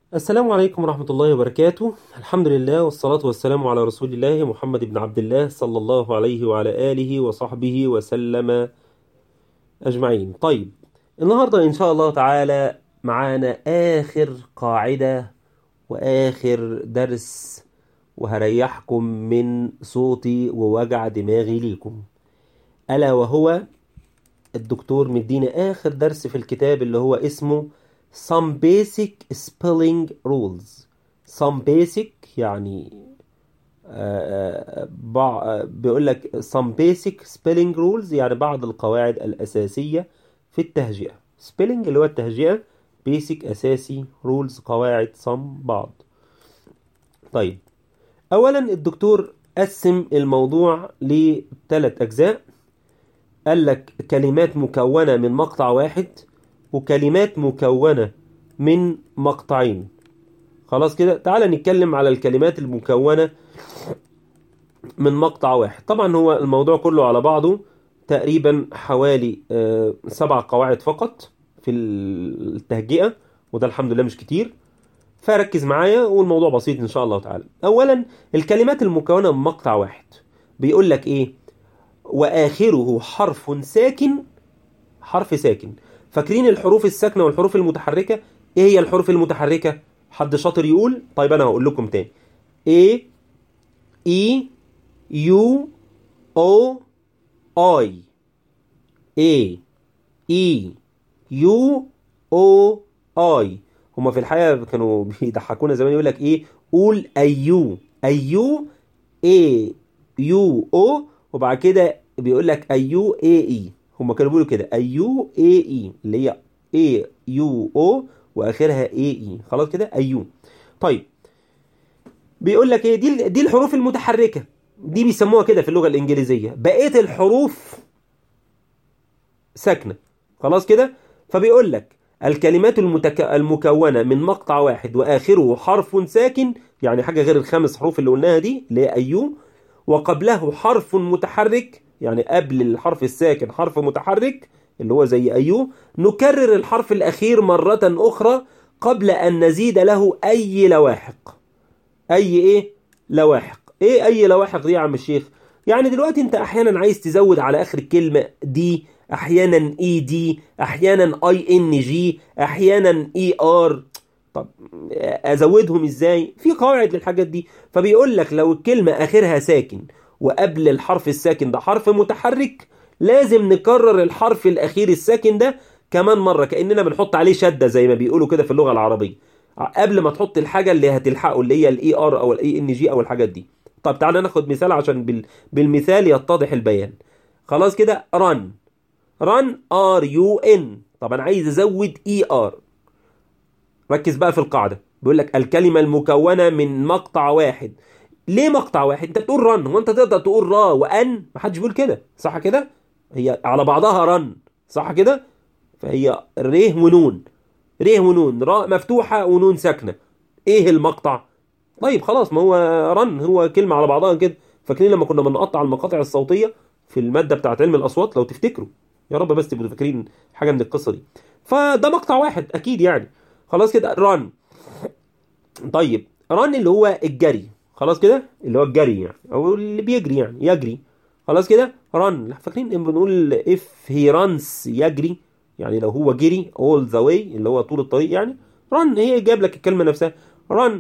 السلام عليكم ورحمة الله وبركاته الحمد لله والصلاة والسلام على رسول الله محمد بن عبد الله صلى الله عليه وعلى آله وصحبه وسلم أجمعين طيب النهاردة إن شاء الله تعالى معانا آخر قاعدة وآخر درس وهريحكم من صوتي ووجع دماغي ليكم ألا وهو الدكتور مدينا آخر درس في الكتاب اللي هو اسمه Some Basic Spelling Rules Some Basic يعني آه، بع- آه، بيقول لك Some Basic Spelling Rules يعني بعض القواعد الأساسية في التهجئة Spelling اللي هو التهجئة Basic أساسي Rules قواعد Some بعض طيب أولا الدكتور قسم الموضوع لثلاث أجزاء قال لك كلمات مكونة من مقطع واحد وكلمات مكونة من مقطعين خلاص كده تعال نتكلم على الكلمات المكونة من مقطع واحد طبعا هو الموضوع كله على بعضه تقريبا حوالي آه، سبع قواعد فقط في التهجئة وده الحمد لله مش كتير فركز معايا والموضوع بسيط ان شاء الله تعالى اولا الكلمات المكونة من مقطع واحد بيقول لك ايه واخره حرف ساكن حرف ساكن فاكرين الحروف الساكنة والحروف المتحركة ايه هي الحروف المتحركة حد شاطر يقول طيب انا هقول لكم تاني A E U O I A E U O I هما في الحقيقة كانوا بيضحكونا زمان يقول لك ايه قول ايو ايو A يو او وبعد كده بيقول لك ايو اي اي هما كانوا بيقولوا كده ايو اي اي اللي هي اي يو او واخرها اي اي خلاص كده ايو طيب بيقول لك ايه دي دي الحروف المتحركه دي بيسموها كده في اللغه الانجليزيه بقيه الحروف ساكنه خلاص كده فبيقول لك الكلمات المتك... المكونه من مقطع واحد واخره حرف ساكن يعني حاجه غير الخمس حروف اللي قلناها دي اللي هي ايو وقبله حرف متحرك يعني قبل الحرف الساكن حرف متحرك اللي هو زي أيو نكرر الحرف الأخير مرة أخرى قبل أن نزيد له أي لواحق أي إيه لواحق إيه أي لواحق دي يا عم الشيخ يعني دلوقتي أنت أحيانا عايز تزود على آخر الكلمة دي أحيانا إي دي أحيانا أي إن جي أحيانا إي آر طب ازودهم ازاي في قواعد للحاجات دي فبيقول لك لو الكلمه اخرها ساكن وقبل الحرف الساكن ده حرف متحرك لازم نكرر الحرف الاخير الساكن ده كمان مره كاننا بنحط عليه شده زي ما بيقولوا كده في اللغه العربيه قبل ما تحط الحاجه اللي هتلحقه اللي هي الاي ار او الاي ان جي او الحاجات دي طب تعالى ناخد مثال عشان بال... بالمثال يتضح البيان خلاص كده رن رن ار يو ان طب انا عايز ازود اي ار ركز بقى في القاعدة بيقول لك الكلمة المكونة من مقطع واحد ليه مقطع واحد انت بتقول رن هو انت تقدر تقول را وان محدش بيقول كده صح كده هي على بعضها رن صح كده فهي ر ونون ر ونون راء مفتوحة ونون ساكنة ايه المقطع طيب خلاص ما هو رن هو كلمة على بعضها كده فاكرين لما كنا بنقطع المقاطع الصوتية في المادة بتاعت علم الأصوات لو تفتكروا يا رب بس تبقوا فاكرين حاجة من القصة دي فده مقطع واحد أكيد يعني خلاص كده ران طيب ران اللي هو الجري خلاص كده اللي هو الجري يعني او اللي بيجري يعني يجري خلاص كده ران فاكرين ان بنقول اف هي رانس يجري يعني لو هو جري all the way اللي هو طول الطريق يعني ران هي جاب لك الكلمه نفسها ران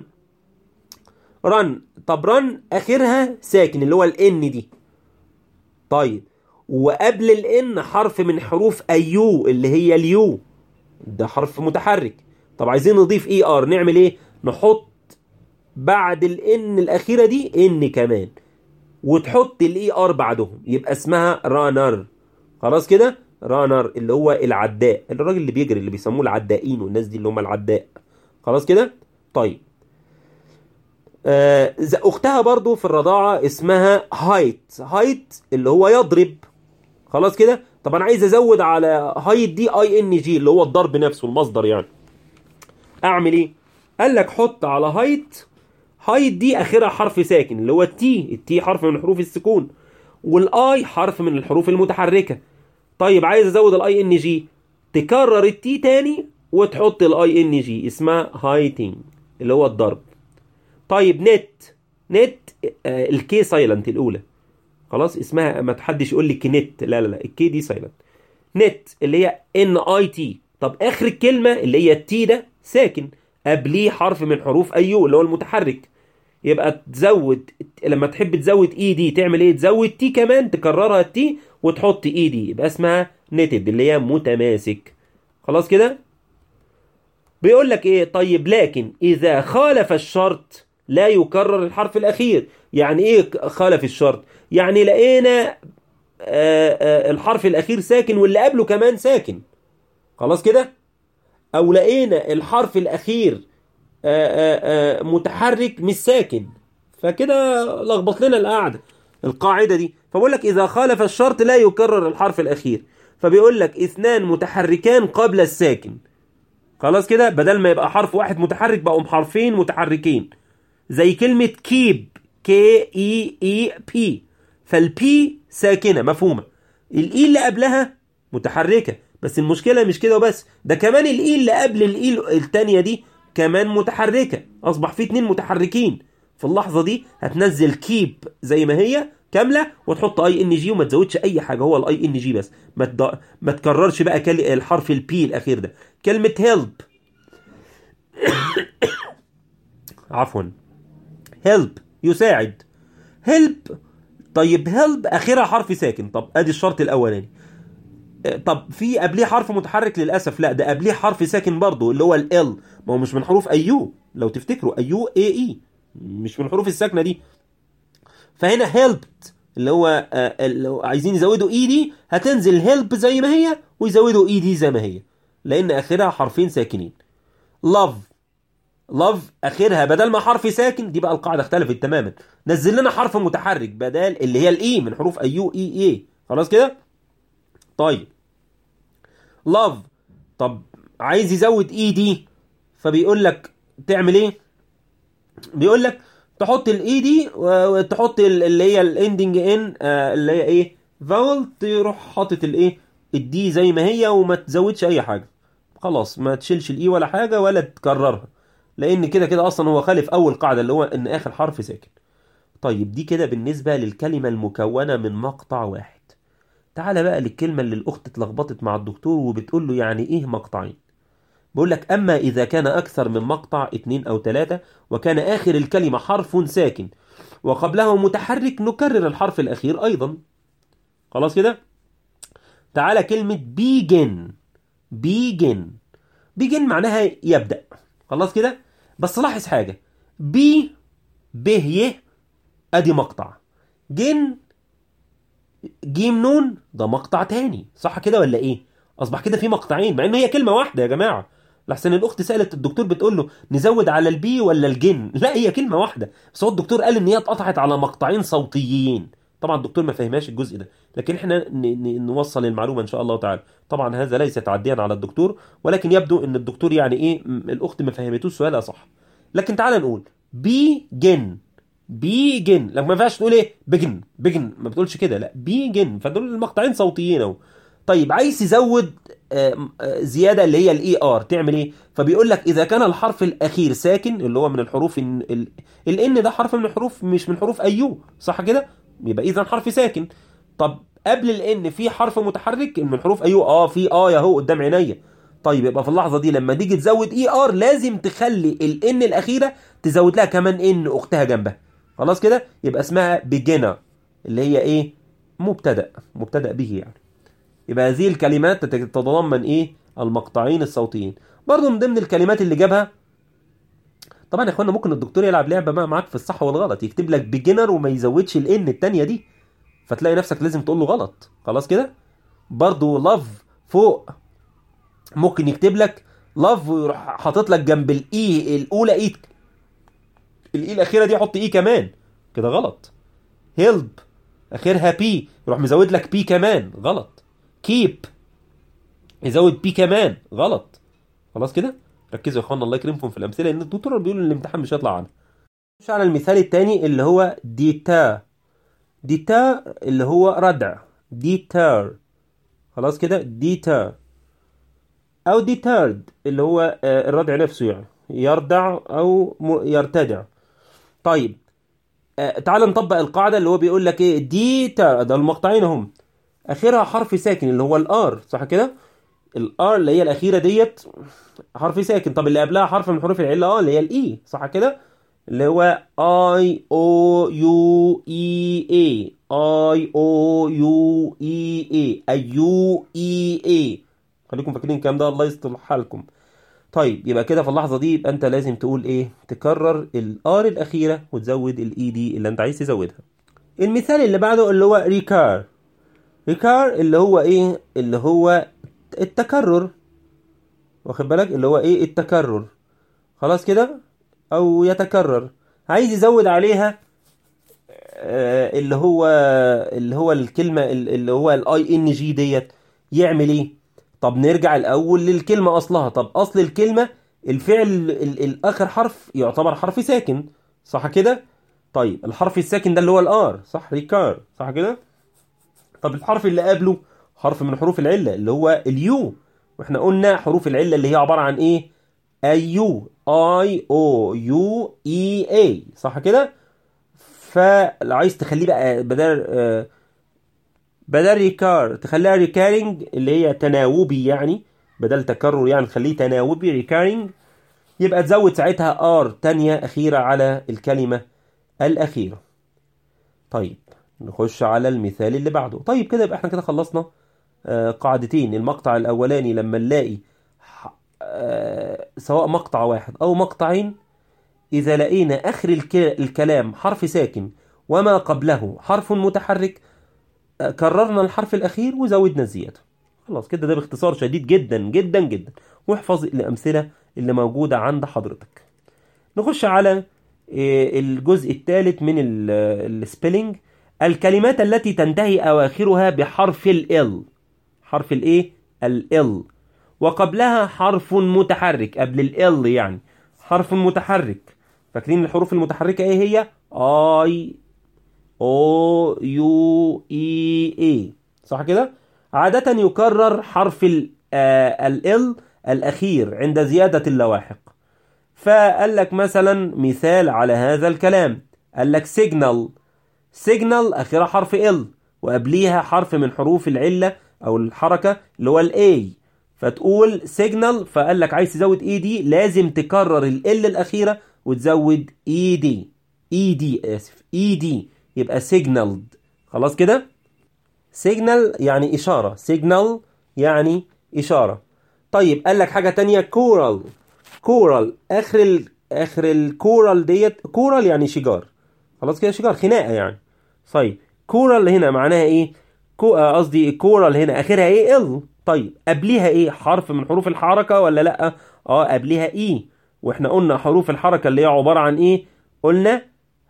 ران طب ران اخرها ساكن اللي هو الان دي طيب وقبل الان حرف من حروف ايو اللي هي اليو ده حرف متحرك طب عايزين نضيف اي ار نعمل ايه نحط بعد الان الاخيره دي ان كمان وتحط الاي ار بعدهم يبقى اسمها رانر خلاص كده رانر اللي هو العداء الراجل اللي بيجري اللي بيسموه العدائين والناس دي اللي هم العداء خلاص كده طيب آه اختها برضو في الرضاعه اسمها هايت هايت اللي هو يضرب خلاص كده طب انا عايز ازود على هايت دي اي ان جي اللي هو الضرب نفسه المصدر يعني اعمل ايه قال لك حط على هايت هايت دي اخرها حرف ساكن اللي هو التي التي حرف من حروف السكون والاي حرف من الحروف المتحركه طيب عايز ازود الاي ان جي تكرر التي تاني وتحط الاي ان جي اسمها هايتنج اللي هو الضرب طيب نت نت آه الكي سايلنت الاولى خلاص اسمها ما تحدش يقول لي كنت لا لا لا الكي دي سايلنت نت اللي هي ان اي تي طب اخر الكلمه اللي هي التي ده ساكن قبليه حرف من حروف ايو اللي هو المتحرك يبقى تزود لما تحب تزود اي دي تعمل ايه تزود تي كمان تكررها تي وتحط اي دي يبقى اسمها نتد اللي هي متماسك خلاص كده بيقول لك ايه طيب لكن اذا خالف الشرط لا يكرر الحرف الاخير يعني ايه خالف الشرط يعني لقينا آآ آآ الحرف الاخير ساكن واللي قبله كمان ساكن خلاص كده او لقينا الحرف الاخير آآ متحرك مش ساكن فكده لخبط لنا القعده القاعده دي فبقول لك اذا خالف الشرط لا يكرر الحرف الاخير فبيقول لك اثنان متحركان قبل الساكن خلاص كده بدل ما يبقى حرف واحد متحرك بقوا حرفين متحركين زي كلمة كيب كي اي اي بي فالبي ساكنة مفهومة الاي اللي قبلها متحركة بس المشكلة مش كده وبس ده كمان الاي اللي قبل الاي التانية دي كمان متحركة اصبح في اتنين متحركين في اللحظة دي هتنزل كيب زي ما هي كاملة وتحط اي ان جي وما تزودش اي حاجة هو الاي ان جي بس ما, تد... ما تكررش بقى كل... الحرف البي الاخير ده كلمة هيلب عفوا هيلب يساعد هيلب طيب هيلب اخرها حرف ساكن طب ادي الشرط الاولاني طب في قبليه حرف متحرك للاسف لا ده قبليه حرف ساكن برضه اللي هو ال ما هو مش من حروف ايو لو تفتكروا ايو اي اي مش من حروف الساكنه دي فهنا هيلبت اللي هو آه اللي هو عايزين يزودوا اي دي هتنزل هيلب زي ما هي ويزودوا اي دي زي ما هي لان اخرها حرفين ساكنين لاف لاف اخرها بدل ما حرف ساكن دي بقى القاعده اختلفت تماما نزل لنا حرف متحرك بدل اللي هي الاي من حروف ايو اي اي خلاص كده طيب لاف طب عايز يزود اي دي فبيقول لك تعمل ايه بيقول لك تحط الاي دي وتحط اللي هي الاندنج ان اللي هي ايه فاول تروح حاطط الايه الدي زي ما هي وما تزودش اي حاجه خلاص ما تشيلش الاي ولا حاجه ولا تكررها لان كده كده اصلا هو خالف اول قاعده اللي هو ان اخر حرف ساكن طيب دي كده بالنسبه للكلمه المكونه من مقطع واحد تعالى بقى للكلمه اللي الاخت اتلخبطت مع الدكتور وبتقول له يعني ايه مقطعين بقول لك أما إذا كان أكثر من مقطع اتنين أو تلاتة وكان آخر الكلمة حرف ساكن وقبله متحرك نكرر الحرف الأخير أيضا خلاص كده تعالى كلمة بيجن بيجن بيجن معناها يبدأ خلاص كده بس لاحظ حاجة بي به ي أدي مقطع جن جيم نون ده مقطع تاني صح كده ولا ايه اصبح كده في مقطعين مع ان هي كلمه واحده يا جماعه لحسن الاخت سالت الدكتور بتقول له نزود على البي ولا الجن لا هي كلمه واحده بس هو الدكتور قال ان هي اتقطعت على مقطعين صوتيين طبعا الدكتور ما فهمهاش الجزء ده لكن احنا نوصل المعلومه ان شاء الله تعالى طبعا هذا ليس تعديا على الدكتور ولكن يبدو ان الدكتور يعني ايه الاخت ما فهمتوش سؤالها صح لكن تعالى نقول بي جن بيجن لما ما ينفعش تقول ايه بجن بجن ما بتقولش كده لا بيجن فدول المقطعين صوتيين اهو طيب عايز تزود زياده اللي هي الاي ار تعمل ايه فبيقول لك اذا كان الحرف الاخير ساكن اللي هو من الحروف الان ده حرف من الحروف مش من حروف ايو صح كده يبقى اذا حرف ساكن طب قبل الان في حرف متحرك من حروف ايو اه في اه اهو قدام عينيا طيب يبقى في اللحظه دي لما تيجي تزود اي ار لازم تخلي الان الاخيره تزود لها كمان ان اختها جنبها خلاص كده يبقى اسمها بيجنر اللي هي ايه مبتدا مبتدا به يعني يبقى هذه الكلمات تتضمن ايه المقطعين الصوتيين برضو من ضمن الكلمات اللي جابها طبعا يا اخوانا ممكن الدكتور يلعب لعبه بقى معاك في الصح والغلط يكتب لك بيجنر وما يزودش الان التانية دي فتلاقي نفسك لازم تقول له غلط خلاص كده برضو لاف فوق ممكن يكتب لك لاف ويروح حاطط لك جنب الاي الاولى اي الاي الاخيره دي حط اي كمان كده غلط هيلب اخرها بي يروح مزود لك بي كمان غلط كيب يزود بي كمان غلط خلاص كده ركزوا يا اخوانا الله يكرمكم في الامثله لان الدكتور بيقول ان الامتحان مش هيطلع عنها مش على المثال الثاني اللي هو ديتا ديتا اللي هو ردع ديتار خلاص كده ديتا او ديتارد اللي هو الردع نفسه يعني يردع او م- يرتدع طيب آه، تعال نطبق القاعده اللي هو بيقول لك ايه دي تا- ده المقطعين اهم اخرها حرف ساكن اللي هو الار صح كده الار اللي هي الاخيره ديت حرف ساكن طب اللي قبلها حرف من حروف العله اه اللي هي الاي صح كده اللي هو اي او يو اي اي اي او يو اي اي ايو اي اي خليكم فاكرين الكلام ده الله يصلح حالكم طيب يبقى كده في اللحظه دي يبقى انت لازم تقول ايه تكرر الار الاخيره وتزود الاي دي اللي انت عايز تزودها المثال اللي بعده اللي هو ريكار ريكار اللي هو ايه اللي هو التكرر واخد بالك اللي هو ايه التكرر خلاص كده او يتكرر عايز يزود عليها آه، اللي هو اللي هو الكلمه اللي هو الاي ان جي ديت يعمل ايه طب نرجع الاول للكلمه اصلها طب اصل الكلمه الفعل ال- الاخر حرف يعتبر حرف ساكن صح كده طيب الحرف الساكن ده اللي هو الار صح ريكار صح كده طب الحرف اللي قبله حرف من حروف العله اللي هو اليو واحنا قلنا حروف العله اللي هي عباره عن ايه ايو اي او يو اي اي صح كده فلو عايز تخليه بقى بدل آه، بدل ريكار تخليها ريكارينج اللي هي تناوبي يعني بدل تكرر يعني تخليه تناوبي ريكارينج يبقى تزود ساعتها ار تانية أخيرة على الكلمة الأخيرة طيب نخش على المثال اللي بعده طيب كده يبقى احنا كده خلصنا آه، قاعدتين المقطع الأولاني لما نلاقي ح- آه، سواء مقطع واحد أو مقطعين إذا لقينا آخر الك- الكلام حرف ساكن وما قبله حرف متحرك آه، كررنا الحرف الأخير وزودنا الزيادة خلاص كده ده باختصار شديد جدا جدا جدا واحفظ الأمثلة اللي موجودة عند حضرتك نخش على آه، الجزء الثالث من السبيلنج الكلمات التي تنتهي أواخرها بحرف ال حرف الايه ال وقبلها حرف متحرك قبل ال يعني حرف متحرك فاكرين الحروف المتحركة ايه هي اي او يو اي اي صح كده عادة يكرر حرف ال ال الأخير عند زيادة اللواحق فقال لك مثلا مثال على هذا الكلام قال لك سيجنال سيجنال اخرها حرف ال وقبليها حرف من حروف العله او الحركه اللي هو الاي فتقول سيجنال فقال لك عايز تزود اي دي لازم تكرر ال الاخيره وتزود اي دي اي دي اسف اي دي يبقى سيجنالد خلاص كده سيجنال يعني اشاره سيجنال يعني اشاره طيب قال لك حاجه تانية كورال كورال اخر ال... اخر الكورال ديت كورال يعني شجار خلاص كده شجار خناقه يعني طيب كورال هنا معناها ايه كو- آه، قصدي كورال هنا اخرها ايه ال طيب قبليها ايه حرف من حروف الحركه ولا لا اه قبليها اي واحنا قلنا حروف الحركه اللي هي عباره عن ايه قلنا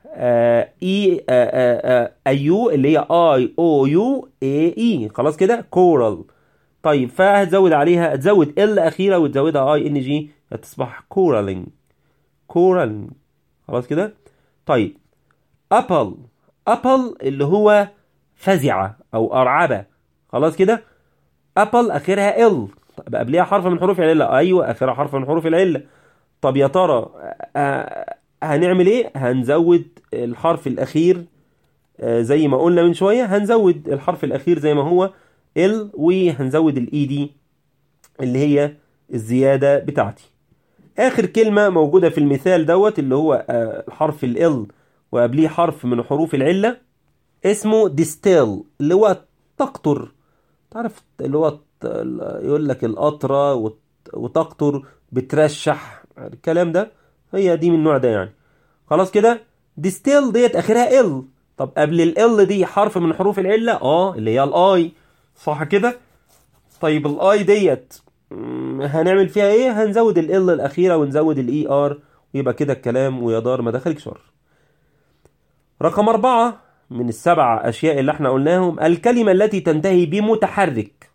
آه اي آه آه آه ايو اللي هي اي او يو اي اي خلاص كده كورال طيب فهتزود عليها تزود ال اخيره وتزودها اي ان جي تصبح كورالينج كورالينج خلاص كده طيب ابل ابل اللي هو فزعه او ارعبه خلاص كده ابل اخرها ال طب قبلها حرف من حروف العله ايوه اخرها حرف من حروف العله طب يا ترى آه، هنعمل ايه هنزود الحرف الاخير آه، زي ما قلنا من شويه هنزود الحرف الاخير زي ما هو ال وهنزود الاي دي اللي هي الزياده بتاعتي اخر كلمه موجوده في المثال دوت اللي هو آه، الحرف ال وقبليه حرف من حروف العله اسمه ديستيل اللي هو تقطر تعرف اللي هو ت- يقول لك القطره وت- وتقطر بترشح الكلام ده هي دي من النوع ده يعني خلاص كده ديستيل ديت اخرها ال طب قبل ال دي حرف من حروف العله اه اللي هي الاي صح كده طيب الاي ديت مم، هنعمل فيها ايه هنزود ال الاخيره ونزود الاي ار ويبقى كده الكلام ويا دار ما دخلك شر رقم أربعة من السبع أشياء اللي احنا قلناهم الكلمة التي تنتهي بمتحرك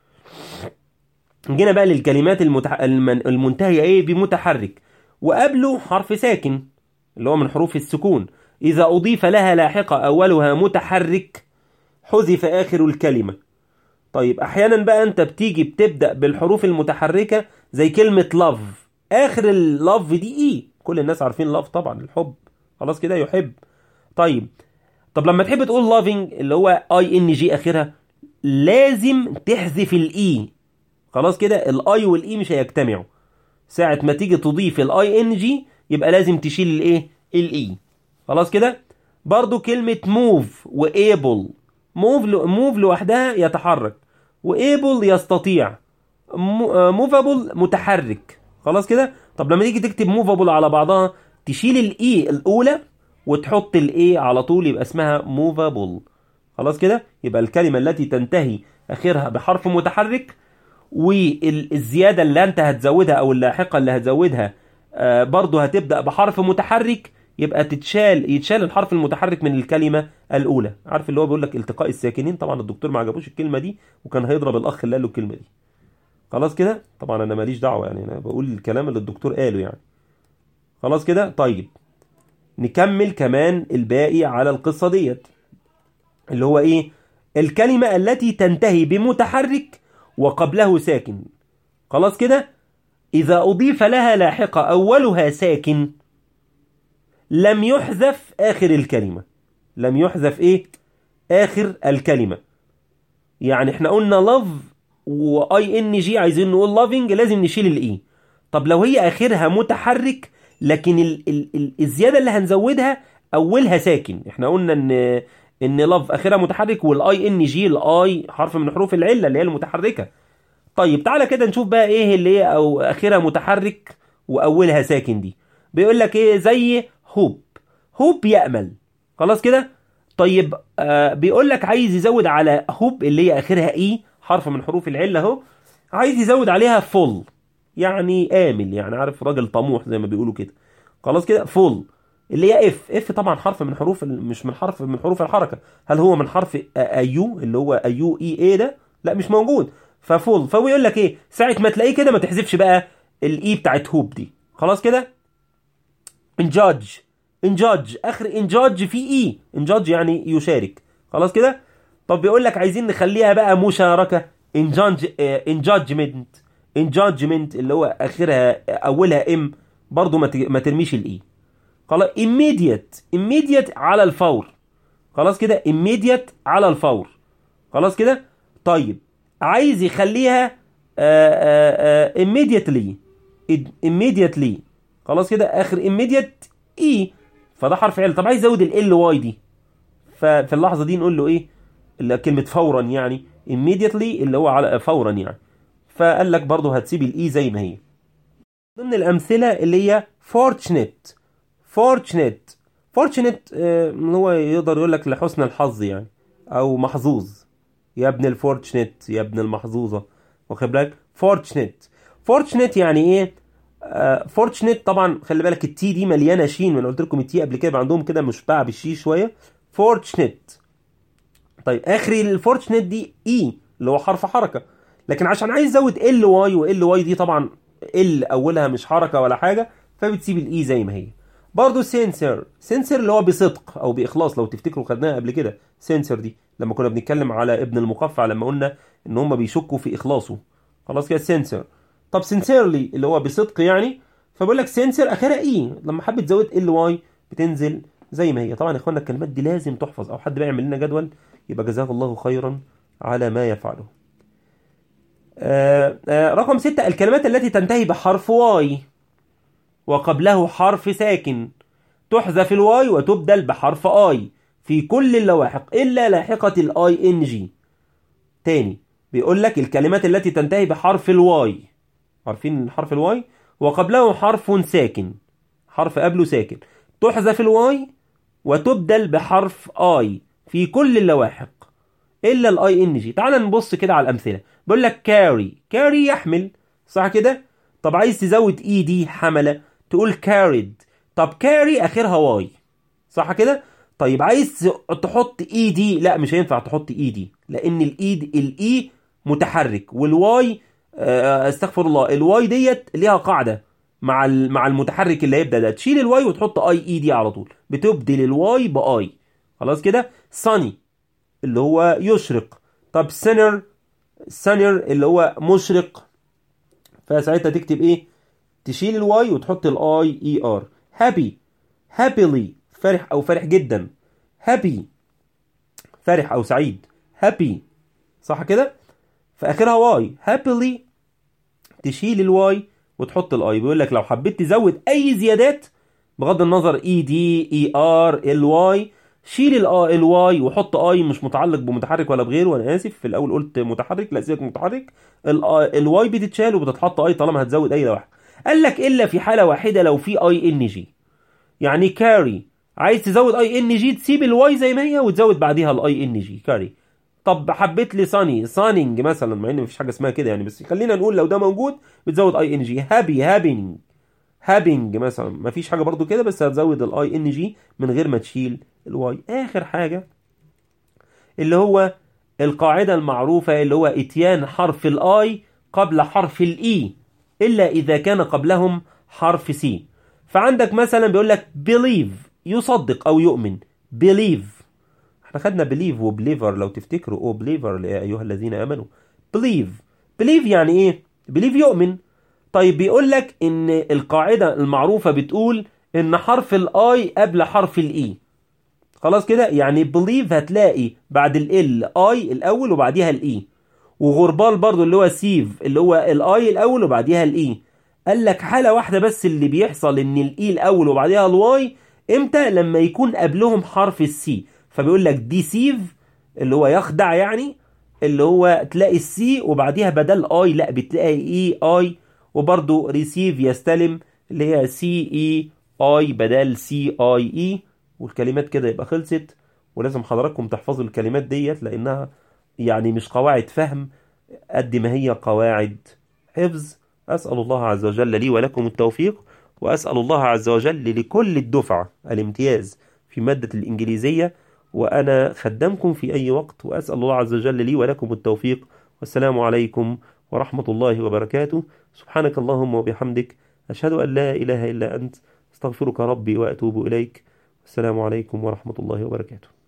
جينا بقى للكلمات المتح... المن... المنتهية ايه بمتحرك وقبله حرف ساكن اللي هو من حروف السكون إذا أضيف لها لاحقة أولها متحرك حذف آخر الكلمة طيب أحيانا بقى أنت بتيجي بتبدأ بالحروف المتحركة زي كلمة love اخر اللف دي اي كل الناس عارفين لاف طبعا الحب خلاص كده يحب طيب طب لما تحب تقول لافينج اللي هو اي ان جي اخرها لازم تحذف الاي خلاص كده الاي والاي مش هيجتمعوا ساعة ما تيجي تضيف الاي ان جي يبقى لازم تشيل الايه الاي خلاص كده برضو كلمة موف وابل موف موف لوحدها يتحرك وابل يستطيع موفابل متحرك خلاص كده طب لما تيجي تكتب موفابل على بعضها تشيل الاي الاولى وتحط الاي على طول يبقى اسمها موفابل خلاص كده يبقى الكلمة التي تنتهي اخرها بحرف متحرك والزيادة اللي انت هتزودها او اللاحقة اللي هتزودها آه برضو هتبدأ بحرف متحرك يبقى تتشال يتشال الحرف المتحرك من الكلمة الأولى عارف اللي هو بيقول لك التقاء الساكنين طبعا الدكتور ما عجبوش الكلمة دي وكان هيضرب الأخ اللي قال له الكلمة دي خلاص كده طبعا أنا ماليش دعوة يعني أنا بقول الكلام اللي الدكتور قاله يعني خلاص كده طيب نكمل كمان الباقي على القصة ديت اللي هو إيه الكلمة التي تنتهي بمتحرك وقبله ساكن خلاص كده إذا أضيف لها لاحقة أولها ساكن لم يحذف آخر الكلمة لم يحذف إيه آخر الكلمة يعني احنا قلنا love واي ان جي عايزين نقول loving لازم نشيل الاي طب لو هي اخرها متحرك لكن ال ال ال الزياده اللي هنزودها اولها ساكن احنا قلنا ان ان لاف اخرها متحرك والاي ان جي الاي حرف من حروف العله اللي هي المتحركه طيب تعالى كده نشوف بقى ايه اللي هي او اخرها متحرك واولها ساكن دي بيقول لك ايه زي هوب هوب يامل خلاص كده طيب آه بيقول لك عايز يزود على هوب اللي هي اخرها اي حرف من حروف العله اهو عايز يزود عليها فول يعني امل يعني عارف راجل طموح زي ما بيقولوا كده خلاص كده فول اللي هي اف اف طبعا حرف من حروف مش من حرف من حروف الحركه هل هو من حرف ايو اللي هو ايو اي اي ده لا مش موجود ففول فهو يقول لك ايه ساعه ما تلاقيه كده ما تحذفش بقى الاي بتاعت هوب دي خلاص كده انجاج انجاج اخر انجاج في اي انجاج يعني يشارك خلاص كده طب بيقول لك عايزين نخليها بقى مشاركه انجاج انجاجمنت انجاجمنت اللي هو اخرها اولها ام برضو ما ما ترميش الاي خلاص immediate immediate على الفور خلاص كده immediate على الفور خلاص كده طيب عايز يخليها آآ آآ immediately immediately خلاص كده اخر immediate اي فده حرف عل طب عايز ازود ال واي دي ففي اللحظه دي نقول له ايه اللي كلمه فورا يعني immediately اللي هو على فورا يعني فقال لك برضه هتسيب الاي زي ما هي ضمن الامثله اللي هي fortunate fortunate fortunate آه هو يقدر يقول لك لحسن الحظ يعني او محظوظ يا ابن الفورتشنت يا ابن المحظوظه واخد بالك fortunate fortunate يعني ايه فورتشنت uh, طبعا خلي بالك التي دي مليانه شين وانا قلت لكم التي قبل كده عندهم كده مشبعه بالشي شويه فورتشنت طيب اخر الفورتشنت دي اي اللي هو حرف حركه لكن عشان عايز ازود ال واي وال واي دي طبعا ال اولها مش حركه ولا حاجه فبتسيب الاي زي ما هي برضه سنسر سنسر اللي هو بصدق او باخلاص لو تفتكروا خدناها قبل كده سنسر دي لما كنا بنتكلم على ابن المقفع لما قلنا ان هم بيشكوا في اخلاصه خلاص كده سنسر طب سنسيرلي اللي هو بصدق يعني فبقول لك سنسر اخرها اي لما حبيت تزود ال واي بتنزل زي ما هي طبعا يا اخوانا الكلمات دي لازم تحفظ او حد بقى يعمل لنا جدول يبقى جزاه الله خيرا على ما يفعله آآ آآ رقم ستة الكلمات التي تنتهي بحرف واي وقبله حرف ساكن تحذف الواي وتبدل بحرف اي في كل اللواحق الا لاحقة الاي ان جي تاني بيقول لك الكلمات التي تنتهي بحرف الواي عارفين حرف الواي وقبله حرف ساكن حرف قبله ساكن تحذف الواي وتبدل بحرف اي في كل اللواحق الا الاي ان جي تعال نبص كده على الامثله بيقول لك كاري كاري يحمل صح كده طب عايز تزود اي دي حمله تقول كاريد طب كاري اخرها واي صح كده طيب عايز تحط اي دي لا مش هينفع تحط اي دي لان الاي الاي متحرك والواي استغفر الله الواي ديت ليها قاعده مع مع المتحرك اللي هيبدا ده تشيل الواي وتحط اي اي دي على طول بتبدل الواي باي خلاص كده sunny اللي هو يشرق طب سنر سنر اللي هو مشرق فساعتها تكتب ايه تشيل الواي وتحط الاي اي ار هابي هابيلي فرح او فرح جدا هابي فرح او سعيد هابي صح كده في اخرها واي هابيلي تشيل الواي وتحط الاي بيقول لك لو حبيت تزود اي زيادات بغض النظر اي دي اي ار ال واي شيل الاي الواي وحط اي مش متعلق بمتحرك ولا بغيره وانا اسف في الاول قلت متحرك لا سيبك متحرك الواي بتتشال وبتتحط اي طالما هتزود اي لوحه قال لك الا في حاله واحده لو في اي ان جي يعني كاري عايز تزود اي ان جي تسيب الواي زي ما هي وتزود بعديها الاي ان جي كاري طب حبيت لي صاني صانينج مثلا مع ان مفيش حاجه اسمها كده يعني بس خلينا نقول لو ده موجود بتزود اي ان جي هابي هابينج هابينج مثلا مفيش حاجه برضو كده بس هتزود الاي ان جي من غير ما تشيل الواي اخر حاجه اللي هو القاعده المعروفه اللي هو اتيان حرف الاي قبل حرف الاي الا اذا كان قبلهم حرف سي فعندك مثلا بيقول لك believe يصدق او يؤمن believe احنا خدنا believe وبليفر لو تفتكروا او بليفر يا ايها الذين امنوا believe believe يعني ايه believe يؤمن طيب بيقول لك ان القاعده المعروفه بتقول ان حرف الاي قبل حرف الاي خلاص كده يعني believe هتلاقي بعد ال اي الاول وبعديها الاي وغربال برضو اللي هو سيف اللي هو الاي الاول وبعديها الاي قال لك حاله واحده بس اللي بيحصل ان الاي الاول وبعديها الواي امتى لما يكون قبلهم حرف السي فبيقول لك ديسيف اللي هو يخدع يعني اللي هو تلاقي السي وبعديها بدل اي لا بتلاقي اي اي وبرضو ريسيف يستلم اللي هي سي اي اي بدل سي اي اي والكلمات كده يبقى خلصت ولازم حضراتكم تحفظوا الكلمات ديت لانها يعني مش قواعد فهم قد ما هي قواعد حفظ أسأل الله عز وجل لي ولكم التوفيق وأسأل الله عز وجل لكل الدفعة الامتياز في مادة الإنجليزية وأنا خدمكم في أي وقت وأسأل الله عز وجل لي ولكم التوفيق والسلام عليكم ورحمة الله وبركاته سبحانك اللهم وبحمدك أشهد أن لا إله إلا أنت استغفرك ربي وأتوب إليك السلام عليكم ورحمة الله وبركاته